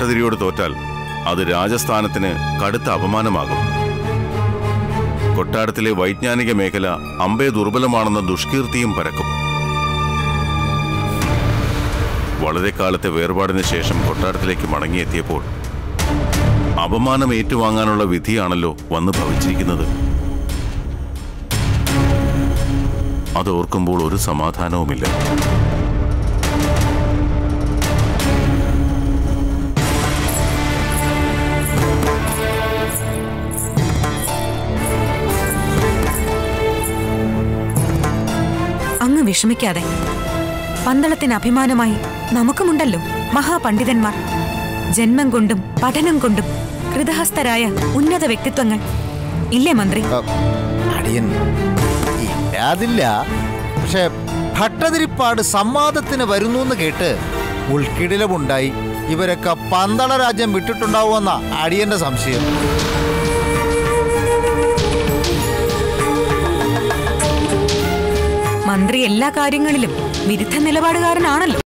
ഭട്ടതിരിയോട് തോറ്റാൽ അത് രാജസ്ഥാനത്തിന് കടുത്ത അപമാനമാകും കൊട്ടാരത്തിലെ വൈജ്ഞാനിക മേഖല അമ്പേ ദുർബലമാണെന്ന ദുഷ്കീർത്തിയും പരക്കും വളരെ കാലത്തെ വേർപാടിന് ശേഷം കൊട്ടാരത്തിലേക്ക് മടങ്ങിയെത്തിയപ്പോൾ അപമാനം ഏറ്റുവാങ്ങാനുള്ള വിധിയാണല്ലോ വന്നു ഭവിച്ചിരിക്കുന്നത് അതോർക്കുമ്പോൾ ഒരു സമാധാനവുമില്ല അങ്ങ് വിഷമിക്കാതെ പന്തളത്തിന് അഭിമാനമായി നമുക്കുമുണ്ടല്ലോ മഹാപണ്ഡിതന്മാർ ജന്മം കൊണ്ടും പഠനം കൊണ്ടും കൃതഹസ്തരായ ഉന്നത വ്യക്തിത്വങ്ങൾ ഇല്ലേ മന്ത്രി അ, അടിയൻ ഇല്ലാതില്ല പക്ഷെ ഭട്ടതിരിപ്പാട് സംവാദത്തിന് വരുന്നു എന്ന് കേട്ട് ഉൾക്കിടിലമുണ്ടായി ഇവരൊക്കെ പന്തള രാജ്യം വിട്ടിട്ടുണ്ടാവുമെന്ന അടിയന്റെ സംശയം മന്ത്രി എല്ലാ കാര്യങ്ങളിലും വിരുദ്ധ നിലപാടുകാരനാണല്ലോ